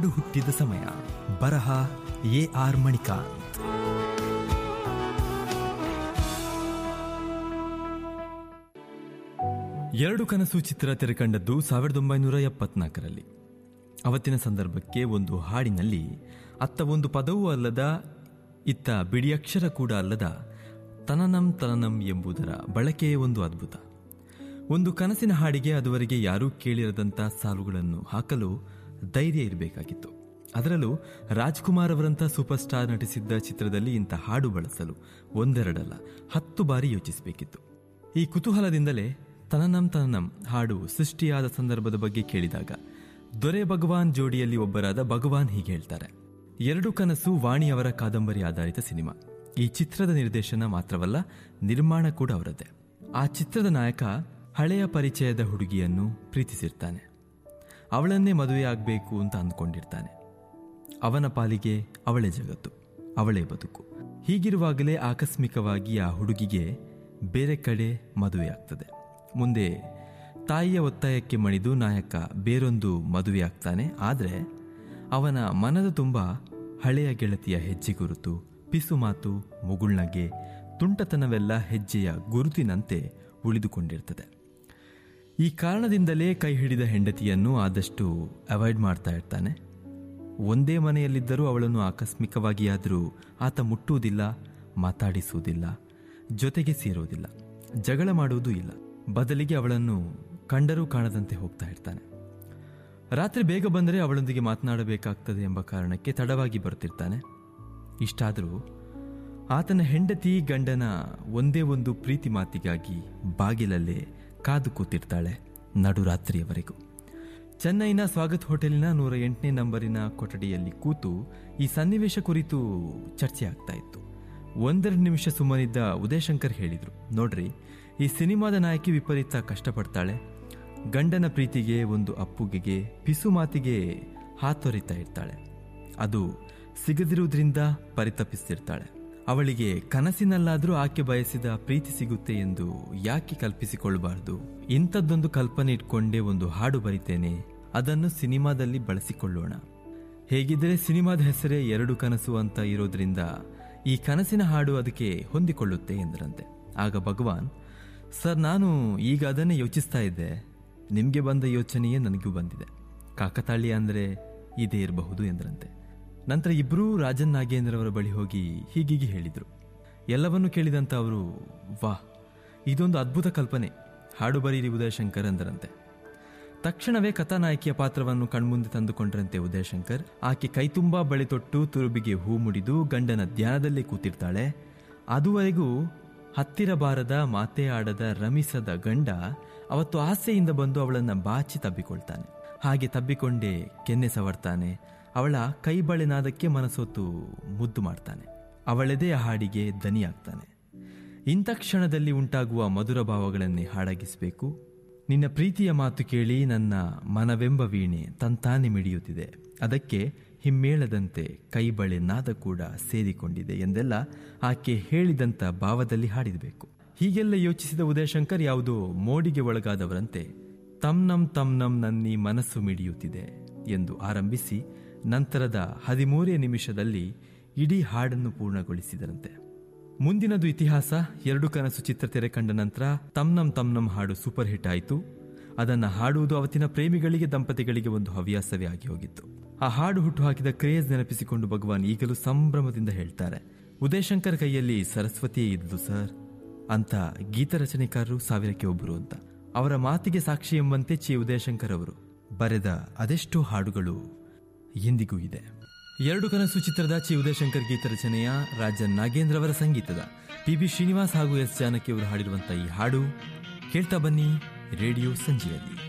ಹಾಡು ಹುಟ್ಟಿದ ಸಮಯ ಬರಹ ಎ ಆರ್ ಮಣಿಕಾಂತ್ ಎರಡು ಕನಸು ಚಿತ್ರ ತೆರೆಕಂಡದ್ದು ಸಾವಿರದ ಒಂಬೈನೂರ ಎಪ್ಪತ್ನಾಲ್ಕರಲ್ಲಿ ಅವತ್ತಿನ ಸಂದರ್ಭಕ್ಕೆ ಒಂದು ಹಾಡಿನಲ್ಲಿ ಅತ್ತ ಒಂದು ಪದವೂ ಅಲ್ಲದ ಇತ್ತ ಬಿಡಿಯಕ್ಷರ ಕೂಡ ಅಲ್ಲದ ತನನಂ ತನನಂ ಎಂಬುದರ ಬಳಕೆಯೇ ಒಂದು ಅದ್ಭುತ ಒಂದು ಕನಸಿನ ಹಾಡಿಗೆ ಅದುವರೆಗೆ ಯಾರೂ ಕೇಳಿರದಂಥ ಸಾಲುಗಳನ್ನು ಹಾಕಲು ಧೈರ್ಯ ಇರಬೇಕಾಗಿತ್ತು ಅದರಲ್ಲೂ ರಾಜ್ಕುಮಾರ್ ಅವರಂಥ ಸೂಪರ್ ಸ್ಟಾರ್ ನಟಿಸಿದ್ದ ಚಿತ್ರದಲ್ಲಿ ಇಂಥ ಹಾಡು ಬಳಸಲು ಒಂದೆರಡಲ್ಲ ಹತ್ತು ಬಾರಿ ಯೋಚಿಸಬೇಕಿತ್ತು ಈ ಕುತೂಹಲದಿಂದಲೇ ತನನಂ ತನನಂ ಹಾಡು ಸೃಷ್ಟಿಯಾದ ಸಂದರ್ಭದ ಬಗ್ಗೆ ಕೇಳಿದಾಗ ದೊರೆ ಭಗವಾನ್ ಜೋಡಿಯಲ್ಲಿ ಒಬ್ಬರಾದ ಭಗವಾನ್ ಹೀಗೆ ಹೇಳ್ತಾರೆ ಎರಡು ಕನಸು ವಾಣಿಯವರ ಕಾದಂಬರಿ ಆಧಾರಿತ ಸಿನಿಮಾ ಈ ಚಿತ್ರದ ನಿರ್ದೇಶನ ಮಾತ್ರವಲ್ಲ ನಿರ್ಮಾಣ ಕೂಡ ಅವರದ್ದೇ ಆ ಚಿತ್ರದ ನಾಯಕ ಹಳೆಯ ಪರಿಚಯದ ಹುಡುಗಿಯನ್ನು ಪ್ರೀತಿಸಿರ್ತಾನೆ ಅವಳನ್ನೇ ಮದುವೆಯಾಗಬೇಕು ಅಂತ ಅಂದ್ಕೊಂಡಿರ್ತಾನೆ ಅವನ ಪಾಲಿಗೆ ಅವಳೇ ಜಗತ್ತು ಅವಳೇ ಬದುಕು ಹೀಗಿರುವಾಗಲೇ ಆಕಸ್ಮಿಕವಾಗಿ ಆ ಹುಡುಗಿಗೆ ಬೇರೆ ಕಡೆ ಮದುವೆಯಾಗ್ತದೆ ಮುಂದೆ ತಾಯಿಯ ಒತ್ತಾಯಕ್ಕೆ ಮಣಿದು ನಾಯಕ ಬೇರೊಂದು ಮದುವೆಯಾಗ್ತಾನೆ ಆದರೆ ಅವನ ಮನದ ತುಂಬ ಹಳೆಯ ಗೆಳತಿಯ ಹೆಜ್ಜೆ ಗುರುತು ಪಿಸು ಮಾತು ಮುಗುಳ್ನಗೆ ತುಂಟತನವೆಲ್ಲ ಹೆಜ್ಜೆಯ ಗುರುತಿನಂತೆ ಉಳಿದುಕೊಂಡಿರ್ತದೆ ಈ ಕಾರಣದಿಂದಲೇ ಕೈ ಹಿಡಿದ ಹೆಂಡತಿಯನ್ನು ಆದಷ್ಟು ಅವಾಯ್ಡ್ ಮಾಡ್ತಾ ಇರ್ತಾನೆ ಒಂದೇ ಮನೆಯಲ್ಲಿದ್ದರೂ ಅವಳನ್ನು ಆಕಸ್ಮಿಕವಾಗಿಯಾದರೂ ಆತ ಮುಟ್ಟುವುದಿಲ್ಲ ಮಾತಾಡಿಸುವುದಿಲ್ಲ ಜೊತೆಗೆ ಸೇರುವುದಿಲ್ಲ ಜಗಳ ಮಾಡುವುದೂ ಇಲ್ಲ ಬದಲಿಗೆ ಅವಳನ್ನು ಕಂಡರೂ ಕಾಣದಂತೆ ಹೋಗ್ತಾ ಇರ್ತಾನೆ ರಾತ್ರಿ ಬೇಗ ಬಂದರೆ ಅವಳೊಂದಿಗೆ ಮಾತನಾಡಬೇಕಾಗ್ತದೆ ಎಂಬ ಕಾರಣಕ್ಕೆ ತಡವಾಗಿ ಬರ್ತಿರ್ತಾನೆ ಇಷ್ಟಾದರೂ ಆತನ ಹೆಂಡತಿ ಗಂಡನ ಒಂದೇ ಒಂದು ಪ್ರೀತಿ ಮಾತಿಗಾಗಿ ಬಾಗಿಲಲ್ಲೇ ಕಾದು ಕೂತಿರ್ತಾಳೆ ನಡುರಾತ್ರಿಯವರೆಗೂ ಚೆನ್ನೈನ ಸ್ವಾಗತ್ ಹೋಟೆಲಿನ ನೂರ ಎಂಟನೇ ನಂಬರಿನ ಕೊಠಡಿಯಲ್ಲಿ ಕೂತು ಈ ಸನ್ನಿವೇಶ ಕುರಿತು ಚರ್ಚೆ ಆಗ್ತಾ ಇತ್ತು ಒಂದೆರಡು ನಿಮಿಷ ಸುಮ್ಮನಿದ್ದ ಉದಯಶಂಕರ್ ಹೇಳಿದ್ರು ನೋಡ್ರಿ ಈ ಸಿನಿಮಾದ ನಾಯಕಿ ವಿಪರೀತ ಕಷ್ಟಪಡ್ತಾಳೆ ಗಂಡನ ಪ್ರೀತಿಗೆ ಒಂದು ಅಪ್ಪುಗೆಗೆ ಪಿಸು ಮಾತಿಗೆ ಹಾತೊರಿತಾ ಇರ್ತಾಳೆ ಅದು ಸಿಗದಿರುವುದರಿಂದ ಪರಿತಪಿಸ್ತಿರ್ತಾಳೆ ಅವಳಿಗೆ ಕನಸಿನಲ್ಲಾದರೂ ಆಕೆ ಬಯಸಿದ ಪ್ರೀತಿ ಸಿಗುತ್ತೆ ಎಂದು ಯಾಕೆ ಕಲ್ಪಿಸಿಕೊಳ್ಳಬಾರದು ಇಂಥದ್ದೊಂದು ಕಲ್ಪನೆ ಇಟ್ಕೊಂಡೇ ಒಂದು ಹಾಡು ಬರಿತೇನೆ ಅದನ್ನು ಸಿನಿಮಾದಲ್ಲಿ ಬಳಸಿಕೊಳ್ಳೋಣ ಹೇಗಿದ್ದರೆ ಸಿನಿಮಾದ ಹೆಸರೇ ಎರಡು ಕನಸು ಅಂತ ಇರೋದ್ರಿಂದ ಈ ಕನಸಿನ ಹಾಡು ಅದಕ್ಕೆ ಹೊಂದಿಕೊಳ್ಳುತ್ತೆ ಎಂದರಂತೆ ಆಗ ಭಗವಾನ್ ಸರ್ ನಾನು ಈಗ ಅದನ್ನೇ ಯೋಚಿಸ್ತಾ ಇದ್ದೆ ನಿಮಗೆ ಬಂದ ಯೋಚನೆಯೇ ನನಗೂ ಬಂದಿದೆ ಕಾಕತಾಳಿ ಅಂದರೆ ಇದೇ ಇರಬಹುದು ಎಂದರಂತೆ ನಂತರ ಇಬ್ಬರೂ ರಾಜನ್ ನಾಗೇಂದ್ರವರ ಬಳಿ ಹೋಗಿ ಹೀಗೀಗೆ ಹೇಳಿದರು ಎಲ್ಲವನ್ನೂ ಕೇಳಿದಂಥ ಅವರು ವಾಹ್ ಇದೊಂದು ಅದ್ಭುತ ಕಲ್ಪನೆ ಹಾಡು ಬರೀರಿ ಉದಯಶಂಕರ್ ಎಂದರಂತೆ ತಕ್ಷಣವೇ ಕಥಾನಾಯಕಿಯ ಪಾತ್ರವನ್ನು ಕಣ್ಮುಂದೆ ತಂದುಕೊಂಡ್ರಂತೆ ಉದಯಶಂಕರ್ ಆಕೆ ಕೈತುಂಬಾ ಬಳಿ ತೊಟ್ಟು ತುರುಬಿಗೆ ಹೂ ಮುಡಿದು ಗಂಡನ ಧ್ಯಾನದಲ್ಲೇ ಕೂತಿರ್ತಾಳೆ ಅದುವರೆಗೂ ಹತ್ತಿರ ಬಾರದ ಮಾತೇ ಆಡದ ರಮಿಸದ ಗಂಡ ಅವತ್ತು ಆಸೆಯಿಂದ ಬಂದು ಅವಳನ್ನ ಬಾಚಿ ತಬ್ಬಿಕೊಳ್ತಾನೆ ಹಾಗೆ ತಬ್ಬಿಕೊಂಡೇ ಕೆನ್ನೆ ಸವರ್ತಾನೆ ಅವಳ ಕೈ ಬಳೆನಾದಕ್ಕೆ ಮನಸೊತ್ತು ಮುದ್ದು ಮಾಡ್ತಾನೆ ಅವಳೆದೆಯ ಹಾಡಿಗೆ ದನಿಯಾಗ್ತಾನೆ ಇಂಥ ಕ್ಷಣದಲ್ಲಿ ಉಂಟಾಗುವ ಮಧುರ ಭಾವಗಳನ್ನೇ ಹಾಡಾಗಿಸಬೇಕು ನಿನ್ನ ಪ್ರೀತಿಯ ಮಾತು ಕೇಳಿ ನನ್ನ ಮನವೆಂಬ ವೀಣೆ ತಂತಾನೆ ಮಿಡಿಯುತ್ತಿದೆ ಅದಕ್ಕೆ ಹಿಮ್ಮೇಳದಂತೆ ಕೈಬಳೆ ನಾದ ಕೂಡ ಸೇರಿಕೊಂಡಿದೆ ಎಂದೆಲ್ಲ ಆಕೆ ಹೇಳಿದಂಥ ಭಾವದಲ್ಲಿ ಹಾಡಿದಬೇಕು ಹೀಗೆಲ್ಲ ಯೋಚಿಸಿದ ಉದಯಶಂಕರ್ ಯಾವುದೋ ಮೋಡಿಗೆ ಒಳಗಾದವರಂತೆ ತಮ್ನಂ ತಮ್ನಂ ನನ್ನಿ ಮನಸ್ಸು ಮಿಡಿಯುತ್ತಿದೆ ಎಂದು ಆರಂಭಿಸಿ ನಂತರದ ಹದಿಮೂರೇ ನಿಮಿಷದಲ್ಲಿ ಇಡೀ ಹಾಡನ್ನು ಪೂರ್ಣಗೊಳಿಸಿದರಂತೆ ಮುಂದಿನದು ಇತಿಹಾಸ ಎರಡು ಕನಸು ಚಿತ್ರ ತೆರೆ ಕಂಡ ನಂತರ ತಮ್ನಂ ತಮ್ನಂ ಹಾಡು ಸೂಪರ್ ಹಿಟ್ ಆಯಿತು ಅದನ್ನು ಹಾಡುವುದು ಅವತ್ತಿನ ಪ್ರೇಮಿಗಳಿಗೆ ದಂಪತಿಗಳಿಗೆ ಒಂದು ಹವ್ಯಾಸವೇ ಆಗಿ ಹೋಗಿತ್ತು ಆ ಹಾಡು ಹುಟ್ಟುಹಾಕಿದ ಕ್ರೇಜ್ ನೆನಪಿಸಿಕೊಂಡು ಭಗವಾನ್ ಈಗಲೂ ಸಂಭ್ರಮದಿಂದ ಹೇಳ್ತಾರೆ ಉದಯಶಂಕರ್ ಕೈಯಲ್ಲಿ ಸರಸ್ವತಿಯೇ ಇದ್ದುದು ಸರ್ ಅಂತ ಗೀತ ರಚನೆಕಾರರು ಸಾವಿರಕ್ಕೆ ಒಬ್ಬರು ಅಂತ ಅವರ ಮಾತಿಗೆ ಸಾಕ್ಷಿ ಎಂಬಂತೆ ಚಿ ಉದಯಶಂಕರ್ ಅವರು ಬರೆದ ಅದೆಷ್ಟೋ ಹಾಡುಗಳು ಎಂದಿಗೂ ಇದೆ ಎರಡು ಕನಸು ಚಿತ್ರದ ಚಿ ಉದಯಶಂಕರ್ ಗೀತ ರಚನೆಯ ರಾಜನ್ ನಾಗೇಂದ್ರ ಅವರ ಸಂಗೀತದ ಪಿ ಬಿ ಶ್ರೀನಿವಾಸ್ ಹಾಗೂ ಎಸ್ ಜಾನಕಿ ಅವರು ಹಾಡಿರುವಂತಹ ಈ ಹಾಡು ಕೇಳ್ತಾ ಬನ್ನಿ ರೇಡಿಯೋ ಸಂಜೆಯಲ್ಲಿ